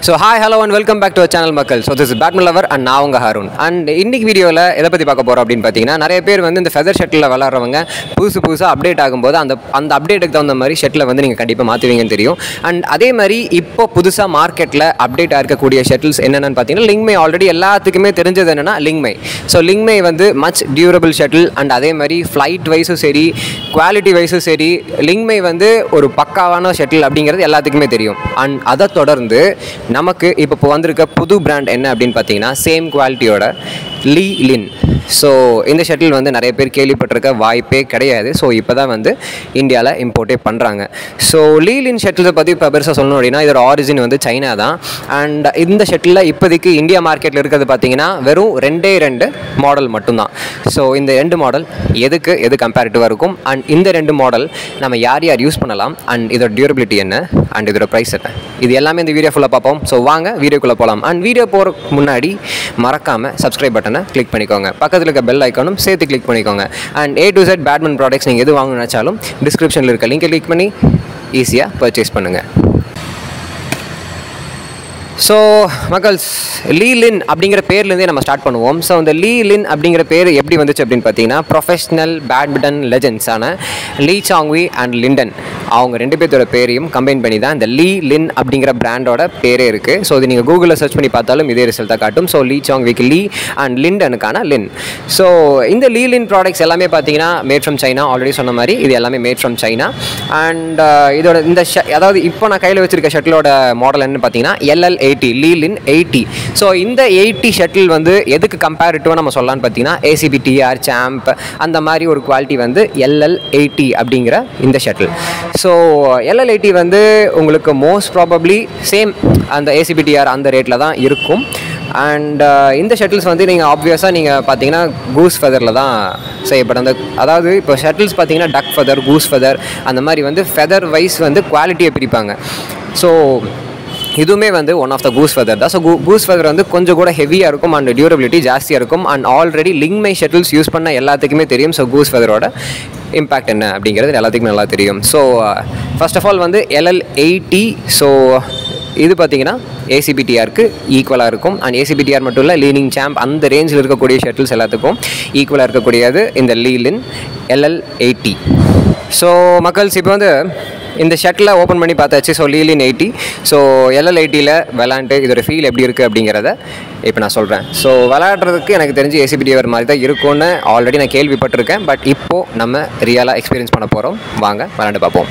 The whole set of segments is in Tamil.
so hi hello and welcome back to channel மக்கள் so this badmin lover and நான் உங்கள் ஹருண் அண்ட் இன்னைக்கு வீடியோவில் எதை பற்றி பார்க்க போகிறோம் அப்படின்னு பார்த்தீங்கன்னா நிறைய பேர் வந்து இந்த ஃபெதர் ஷட்டில் விளாட்றவங்க புதுசு புதுசாக அப்டேட் ஆகும்போது அந்த அந்த அப்டேட்டுக்கு தகுந்த மாதிரி ஷட்டில் வந்து நீங்கள் கண்டிப்பாக மாற்றுவீங்கன்னு தெரியும் அண்ட் அதே மாதிரி இப்போ புதுசாக மார்க்கெட்டில் அப்டேட் இருக்கக்கூடிய ஷட்டில்ஸ் என்னென்னு பார்த்தீங்கன்னா லிங்க்மை ஆல்ரெடி எல்லாத்துக்குமே தெரிஞ்சது என்னென்னா லிங்க்மை ஸோ லிங்க்மை வந்து மச் டியூரபிள் ஷட்டில் அண்ட் அதே மாதிரி ஃப்ளைட் வைஸும் சரி குவாலிட்டி வைஸும் சரி லிங்க்மை வந்து ஒரு பக்காவான ஷட்டில் அப்படிங்கிறது எல்லாத்துக்குமே தெரியும் அண்ட் அதை தொடர்ந்து நமக்கு இப்போ இப்போ வந்திருக்க புது பிராண்ட் என்ன அப்படின்னு பார்த்தீங்கன்னா சேம் குவாலிட்டியோட லீ லின் ஸோ இந்த ஷட்டில் வந்து நிறைய பேர் கேள்விப்பட்டிருக்க வாய்ப்பே கிடையாது ஸோ இப்போ தான் வந்து இந்தியாவில் இம்போர்ட்டே பண்ணுறாங்க ஸோ லீ லின் ஷட்டிலை பற்றி இப்போ பெருசாக சொல்லணும் அப்படின்னா இதோட ஆரிஜின் வந்து சைனா தான் அண்ட் இந்த ஷட்டிலில் இப்போதைக்கு இந்தியா மார்க்கெட்டில் இருக்கிறது பார்த்தீங்கன்னா வெறும் ரெண்டே ரெண்டு மாடல் மட்டும்தான் ஸோ இந்த ரெண்டு மாடல் எதுக்கு எது கம்பேரிட்டிவாக இருக்கும் அண்ட் இந்த ரெண்டு மாடல் நம்ம யார் யார் யூஸ் பண்ணலாம் அண்ட் இதோட டியூரபிலிட்டி என்ன அண்ட் இதோட ப்ரைஸ் என்ன இது எல்லாமே இந்த வீடியோ ஃபுல்லாக பார்ப்போம் ஸோ வாங்க வீடியோக்குள்ளே போகலாம் அண்ட் வீடியோ போகிறதுக்கு முன்னாடி மறக்காமல் சப்ஸ்கிரைப் பட்டனை கிளிக் பண்ணிக்கோங்க பக்கத்தில் இருக்க பெல் ஐக்கானும் சேர்த்து கிளிக் பண்ணிக்கோங்க and A to Z badmin products நீங்கள் எது வாங்கணும்னு நினச்சாலும் டிஸ்கிரிப்ஷனில் இருக்க லிங்கை கிளிக் பண்ணி ஈஸியாக பர்ச்சேஸ் பண்ணுங்கள் ஸோ மக்கள்ஸ் லீ லின் அப்படிங்கிற பேர்லேருந்தே நம்ம ஸ்டார்ட் பண்ணுவோம் ஸோ அந்த லீ லின் அப்படிங்கிற பேர் எப்படி வந்துச்சு அப்படின்னு பார்த்தீங்கன்னா ப்ரொஃபஷ்னல் பேட்மிண்டன் லெஜண்ட்ஸான லீ சாங்வி அண்ட் லிண்டன் அவங்க ரெண்டு பேர்த்தோட பேரையும் கம்பைன் பண்ணி தான் இந்த லீ லின் அப்படிங்கிற பிராண்டோட பேரே இருக்குது ஸோ இது நீங்கள் கூகுளில் சர்ச் பண்ணி பார்த்தாலும் இதே ரிசல்ட்டாக காட்டும் ஸோ லீ சாங்விக்கு லீ அண்ட் லிண்டனுக்கான லின் ஸோ இந்த லீ லின் ப்ராடக்ட்ஸ் எல்லாமே பார்த்தீங்கன்னா மேட் ஃப்ரம் சைனா ஆல்ரெடி சொன்ன மாதிரி இது எல்லாமே மேட் ஃப்ரம் சைனா அண்ட் இதோட இந்த ஷ அதாவது இப்போ நான் கையில் வச்சிருக்க ஷட்டிலோட மாடல் என்னன்னு பார்த்தீங்கன்னா LL eighty Li Ning eighty so இந்த எயிட்டி ஷட்டில் வந்து எதுக்கு கம்பேரிட்டிவாக நம்ம சொல்லலாம்னு பார்த்தீங்கன்னா ஏசிபி டிஆர் சாம்ப் அந்த மாதிரி ஒரு குவாலிட்டி வந்து எல்எல் எயிட்டி அப்படிங்கிற இந்த ஷட்டில் ஸோ எல்எல் எயிட்டி வந்து உங்களுக்கு மோஸ்ட் ப்ராபப்ளி சேம் அந்த ஏசிபி டிஆர் அந்த ரேட்டில் தான் இருக்கும் அண்ட் இந்த ஷட்டில்ஸ் வந்து நீங்கள் ஆப்வியஸாக நீங்கள் பார்த்தீங்கன்னா கூஸ் ஃபெதரில் தான் செய்யப்படும் அந்த அதாவது இப்போ ஷட்டில்ஸ் பார்த்தீங்கன்னா டக் ஃபெதர் கூஸ் ஃபெதர் அந்த மாதிரி வந்து ஃபெதர் வைஸ் வந்து குவாலிட்டியை பிரிப்பாங்க ஸோ இதுவுமே வந்து one of the goose feather தான் ஸோ கூஸ் ஃபெதர் வந்து கொஞ்சம் கூட ஹெவியாக இருக்கும் அண்ட் டியூரபிலிட்டி ஜாஸ்தியாக இருக்கும் and already Lingmei shuttles use பண்ண எல்லாத்துக்குமே தெரியும் ஸோ கூஸ் ஃபெதரோட இம்பேக்ட் என்ன அப்படிங்கிறது எல்லாத்துக்குமே நல்லா தெரியும் ஸோ ஃபர்ஸ்ட் ஆஃப் ஆல் வந்து எல்எல் எயிட்டி ஸோ இது பார்த்தீங்கன்னா ஏசிபிடிஆருக்கு ஈக்குவலாக இருக்கும் அண்ட் ஏசிபிடிஆர் மட்டும் இல்லை லீனிங் சாம்ப் அந்த ரேஞ்சில் இருக்கக்கூடிய ஷட்டில்ஸ் எல்லாத்துக்கும் ஈக்குவலாக இருக்கக்கூடியது இந்த லீலின் எல்எல் எயிட்டி ஸோ மக்கள்ஸ் இப்போ வந்து இந்த ஷட்டில் ஓப்பன் பண்ணி பார்த்தாச்சு so Li Ning eighty so LL எயிட்டியில் விளாண்டு இதோட ஃபீல் எப்படி இருக்குது அப்படிங்கிறத இப்போ நான் சொல்கிறேன் ஸோ விளையாடுறதுக்கு எனக்கு தெரிஞ்சு ஏசிபிடிஆர் மாதிரி தான் இருக்கும்னு ஆல்ரெடி நான் கேள்விப்பட்டிருக்கேன் பட் இப்போது நம்ம ரியலாக எக்ஸ்பீரியன்ஸ் பண்ண போகிறோம் வாங்க விளாண்டு பார்ப்போம்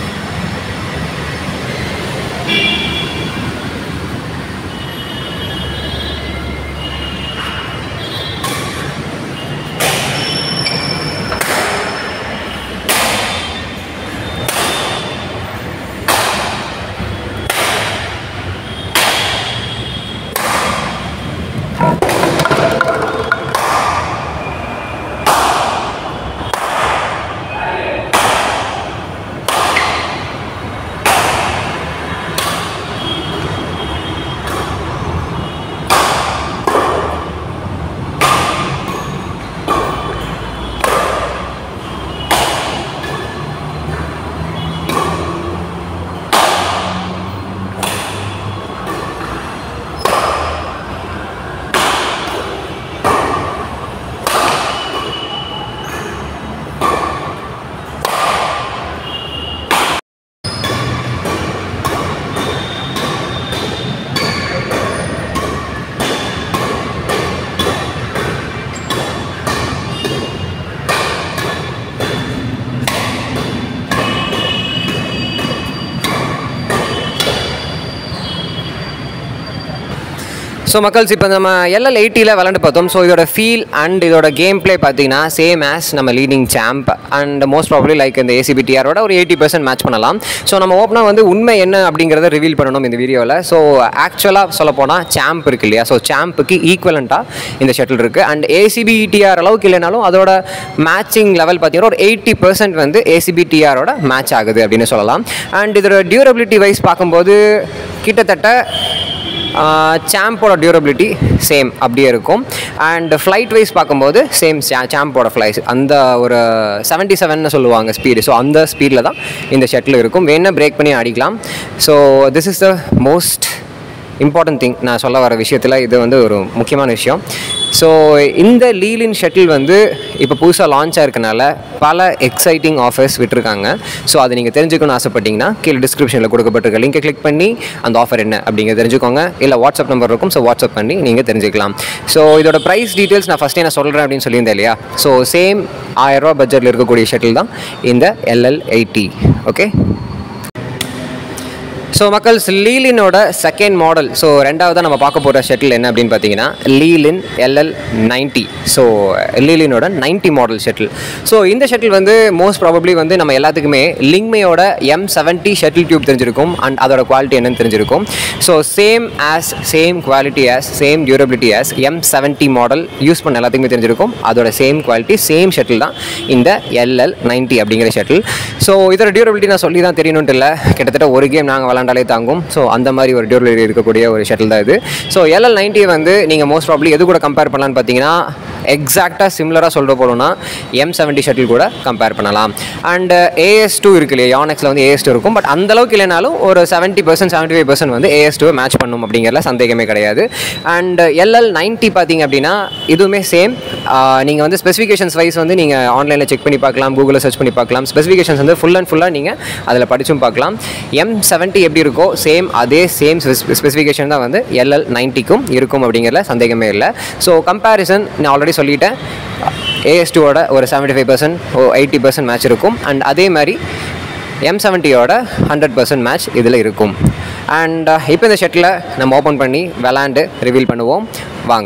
ஸோ மக்கள்ஸ் இப்போ நம்ம எல்எல் எயிட்டியில் விளாண்டு பார்த்தோம் ஸோ இதோட ஃபீல் அண்ட் இதோட கேம் ப்ளே பார்த்தீங்கன்னா சேம் ஆஸ் நம்ம leading champ and most probably like இந்த ஏசிபிடிஆரோட ஒரு எயிட்டி பர்சன்ட் மேட்ச் பண்ணலாம் ஸோ நம்ம ஓப்பனாக வந்து உண்மை என்ன அப்படிங்கிறத ரிவீல் பண்ணணும் இந்த வீடியோவில் ஸோ ஆக்சுவலாக சொல்ல போனால் சாம்ப் இருக்கு இல்லையா ஸோ சாம்புக்கு ஈக்குவலண்ட்டாக இந்த ஷட்டில் இருக்குது அண்ட் ஏசிபிடிஆர் அளவுக்கு இல்லைனாலும் அதோட மேட்சிங் லெவல் பார்த்தீங்கன்னா ஒரு எயிட்டி பர்சன்ட் வந்து ஏசிபிடிஆரோட மேட்ச் ஆகுது அப்படின்னு சொல்லலாம் அண்ட் இதோட டியூரபிலிட்டி வைஸ் பார்க்கும்போது கிட்டத்தட்ட சாம்போட டியூரபிலிட்டி சேம் அப்படியே இருக்கும் அண்ட் ஃப்ளைட் வைஸ் பார்க்கும்போது சேம் சாம்போட ஃப்ளைஸ் அந்த ஒரு செவன்ட்டி செவன் சொல்லுவாங்க ஸ்பீடு ஸோ அந்த ஸ்பீடில் தான் இந்த ஷட்டில் இருக்கும் வேணால் பிரேக் பண்ணி அடிக்கலாம் so this is the most important thing நான் சொல்ல வர விஷயத்தில் இது வந்து ஒரு முக்கியமான விஷயம் ஸோ இந்த லீலின் ஷட்டில் வந்து இப்போ புதுசாக லான்ச் ஆயிருக்கனால பல எக்ஸைட்டிங் ஆஃபர்ஸ் விட்டுருக்காங்க ஸோ அதை நீங்கள் தெரிஞ்சுக்கணும்னு ஆசைப்பட்டீங்கன்னா கீழே டிஸ்கிரிப்ஷனில் கொடுக்கப்பட்டிருக்க லிங்கை கிளிக் பண்ணி அந்த ஆஃபர் என்ன அப்படிங்கிறத தெரிஞ்சுக்கோங்க இல்லை வாட்ஸ்அப் நம்பர் இருக்கும் ஸோ வாட்ஸ்அப் பண்ணி நீங்கள் தெரிஞ்சுக்கலாம் ஸோ இதோட ப்ரைஸ் டீட்டெயில்ஸ் நான் ஃபஸ்ட்டே நான் சொல்கிறேன் அப்படின்னு சொல்லியிருந்தேன் இல்லையா ஸோ சேம் ஆயிரரூபா பட்ஜெட்டில் இருக்கக்கூடிய ஷட்டில் தான் இந்த எல்எல் எயிட்டி ஓகே ஸோ மக்கள்ஸ் லீலினோட செகண்ட் மாடல் ஸோ ரெண்டாவதாக நம்ம பார்க்க போகிற ஷட்டில் என்ன அப்படின்னு பார்த்தீங்கன்னா லீலின் எல்எல் நைன்ட்டி ஸோ லீலினோட நைன்ட்டி மாடல் ஷட்டில் ஸோ இந்த ஷட்டில் வந்து மோஸ்ட் ப்ராபப்ளி வந்து நம்ம எல்லாத்துக்குமே லிங்மையோட எம் செவன்ட்டி ஷட்டில் டியூப் தெரிஞ்சிருக்கும் அண்ட் அதோட குவாலிட்டி என்னன்னு தெரிஞ்சிருக்கும் so same as same quality as same durability as M seventy model use பண்ண எல்லாத்துக்குமே தெரிஞ்சிருக்கும் அதோட சேம் குவாலிட்டி சேம் ஷட்டில் தான் இந்த எல்எல் நைன்ட்டி அப்படிங்கிற ஷட்டில் ஸோ இதோட டியூரபிலிட்டி நான் சொல்லி தான் தெரியணுன்ட்டு இல்லை கிட்டத்தட்ட ஒரு கேம் நாங்கள் விளாண்டாலே தாங்கும் ஸோ அந்த மாதிரி ஒரு டியூரபிலிட்டி இருக்கக்கூடிய ஒரு ஷட்டில் தான் இது ஸோ எல்எல் நைன்ட்டி வந்து நீங்கள் மோஸ்ட் ப்ராப்ளி எது கூட கம்பேர் பண்ணலான்னு பார்த்தீங்கன்னா எக்ஸாக்டாக சிமிலராக சொல்கிற போலனா எம் செவன்ட்டி ஷட்டில் கூட கம்பேர் பண்ணலாம் அண்ட் ஏஎஸ் டூ இருக்கு இல்லையா யானெக்ஸில் வந்து ஏஎஸ் டூ இருக்கும் பட் அந்த அளவுக்கு இல்லைனாலும் ஒரு seventy percent seventy five percent வந்து ஏஎஸ் டூ மேட்ச் பண்ணும் அப்படிங்கிறல சந்தேகமே கிடையாது அண்ட் எல்எல் நைன்ட்டி பார்த்தீங்க அப்படின்னா இதுவுமே சேம் நீங்கள் வந்து ஸ்பெசிஃபிகேஷன்ஸ் வைஸ் வந்து நீங்கள் ஆன்லைனில் செக் பண்ணி பார்க்கலாம் கூகுளில் சர்ச் பண்ணி பார்க்கலாம் ஸ்பெசிஃபிகேஷன்ஸ் வந்து ஃபுல் அண்ட் ஃபுல்லாக நீங்கள் அதில் படிச்சும் பார்க்கலாம் எம் செவன்ட்டி எப்படி இருக்கோ சேம் அதே சேம் ஸ்பெசிஃபிகேஷன் தான் வந்து எல்எல் நைன்ட்டிக்கும் இருக்கும் அப்படிங்கிறல சந்தேகமே இல்லை ஸோ கம்பேரிசன் நான் ஆல்ரெடி சொல்லிட்டேன் ஏஎஸ் டூவோட ஒரு seventy five percent eighty percent match இருக்கும் அண்ட் அதே மாதிரி எம் செவன்ட்டியோட ஹண்ட்ரட் பர்சன்ட் மேட்ச் இதில் இருக்கும் அண்ட் இப்போ இந்த ஷட்டில் நம்ம ஓப்பன் பண்ணி விளாண்டு ரிவீல் பண்ணுவோம் வாங்க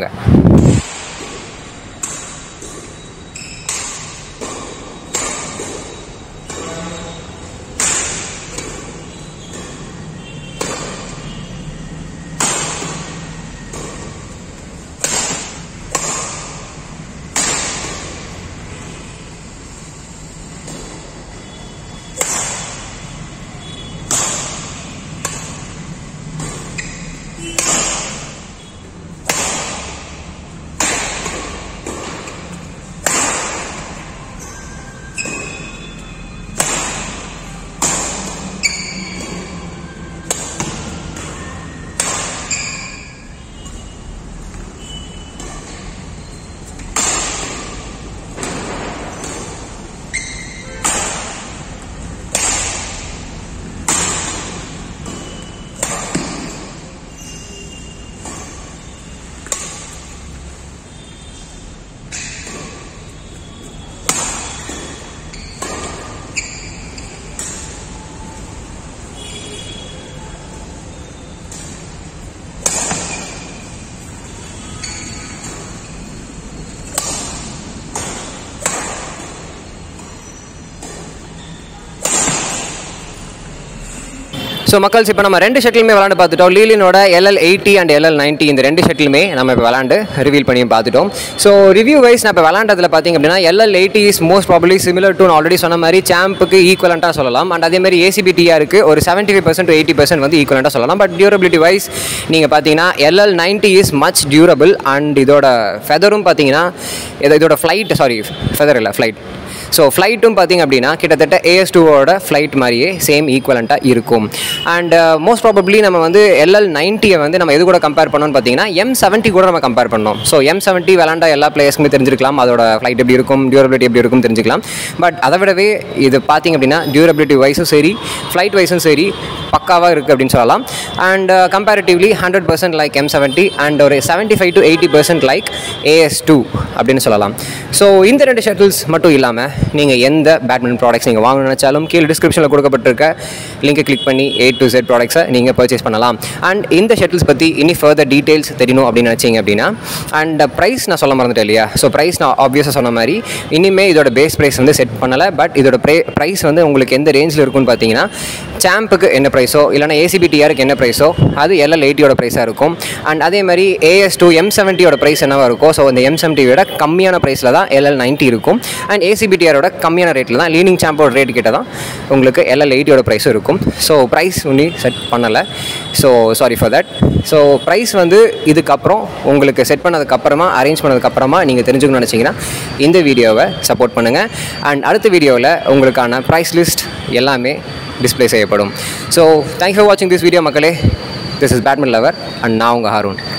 ஸோ மக்கள்ஸ் இப்போ நம்ம ரெண்டு ஷட்டிலுமே விளாண்டு பார்த்துட்டோம் லீலினோட LL eighty and LL ninety இந்த ரெண்டு ஷட்டிலுமே நம்ம இப்போ விளாண்டு ரிவீல் பண்ணி பார்த்துட்டோம் ஸோ ரிவ்யூ வைஸ் நான் இப்போ விளாண்டதில் பார்த்திங்க அப்படின்னா LL eighty is most probably similar to already சொன்ன மாதிரி சாம்புக்கு ஈக்குவலண்ட்டாக சொல்லலாம் அண்ட் அதே மாதிரி ஏசிபிடியாக இருக்குது ஒரு seventy five percent eighty percent வந்து ஈக்குவலண்ட்டாக சொல்லலாம் பட் டியூரபிலிட்டி வைஸ் நீங்கள் பார்த்தீங்கன்னா LL ninety is much durable and இதோட ஃபெதரும் பார்த்தீங்கன்னா இது இதோட ஃப்ளைட் சாரி ஃபெதர் இல்லை ஃப்ளைட் ஸோ ஃப்ளைட்டும் பார்த்திங்க அப்படின்னா கிட்டத்தட்ட ஏஎஸ் டூவோட ஃப்ளைட் மாதிரியே சேம் ஈக்குவலண்ட்டாக இருக்கும் அண்ட் மோஸ்ட் ப்ராபப்ளி நம்ம வந்து எல்எல் நைன்ட்டியை வந்து நம்ம எது கூட கம்பேர் பண்ணோம்னு பார்த்தீங்கன்னா எம் செவன்ட்டி கூட நம்ம கம்பேர் பண்ணோம் ஸோ எம் செவன்ட்டி விளாண்டா எல்லா பிளேயர்ஸ்க்குமே தெரிஞ்சிருக்கலாம் அதோட ஃப்ளைட் எப்படி இருக்கும் டியூரபிலிட்டி எப்படி இருக்கும் தெரிஞ்சுக்கலாம் பட் அதை விடவே இது பார்த்திங்க அப்படின்னா டியூரபிலிட்டி வைஸும் சரி ஃப்ளைட் வைஸும் சரி பக்காவாக இருக்குது அப்படின்னு சொல்லலாம் and comparatively hundred percent like M seventy and ஒரு seventy five to eighty percent like AS two அப்படின்னு சொல்லலாம் ஸோ இந்த ரெண்டு ஷட்டில்ஸ் மட்டும் இல்லாமல் நீங்கள் எந்த பேட்மிண்டன் ப்ராடக்ட்ஸ் நீங்கள் வாங்கணும்னு நினச்சாலும் கீழே டிஸ்கிரிப்ஷனில் கொடுக்கப்பட்டிருக்க லிங்கை கிளிக் பண்ணி ஏ டு செட் ப்ராடக்ட்ஸை நீங்கள் பர்ச்சேஸ் பண்ணலாம் அண்ட் இந்த ஷட்டில்ஸ் பற்றி இனி ஃபர்தர் டீட்டெயில்ஸ் தெரியணும் அப்படின்னு நினச்சிங்க அப்படின்னா அண்ட் ப்ரைஸ் நான் சொல்ல மறந்துட்டேன் இல்லையா ஸோ ப்ரைஸ் நான் ஆப்வியஸாக சொன்ன மாதிரி இனிமே இதோட பேஸ் ப்ரைஸ் வந்து செட் பண்ணலை பட் இதோட ப்ரை ப்ரைஸ் வந்து உங்களுக்கு எந்த ரேஞ்சில் இருக்கும்னு பார்த்தீங்கன்னா சாம்புக்கு என்ன ப்ரைஸோ இல்லைனா ஏசிபிடிஆருக்கு என்ன ப்ரைஸோ அது எல்எல் எயிட்டியோட ப்ரைஸாக இருக்கும் அண்ட் அதே மாதிரி ஏஎஸ் டூ எம் செவன்ட்டியோட ப்ரைஸ் என்னவா இருக்கும் ஸோ அந்த எம் செவன்ட்டி விட கம்மியான ப்ரைஸில் தான் எல்எல் நைன்ட்டி இருக்கும் அண்ட் ஏசிபிடிஆரோட கம்மியான ரேட்டில் தான் லீனிங் சாம்போட ரேட் கிட்ட தான் உங்களுக்கு எல்எல் எயிட்டியோட ப்ரைஸும் இருக்கும் ஸோ ப்ரைஸ் ஒன்றும் செட் பண்ணலை so sorry for that so price வந்து இதுக்கப்புறம் உங்களுக்கு செட் பண்ணதுக்கப்புறமா அரேஞ்ச் பண்ணதுக்கப்புறமா நீங்கள் தெரிஞ்சுக்கணும்னு நினச்சிங்கன்னா இந்த வீடியோவை சப்போர்ட் பண்ணுங்கள் அண்ட் அடுத்த வீடியோவில் உங்களுக்கான ப்ரைஸ் லிஸ்ட் எல்லாமே டிஸ்ப்ளே செய்யப்படும் ஸோ தேங்க்ஸ் ஃபார் வாட்சிங் திஸ் வீடியோ மக்களே this is badmin lover and நான் உங்கள் ஹாரூன்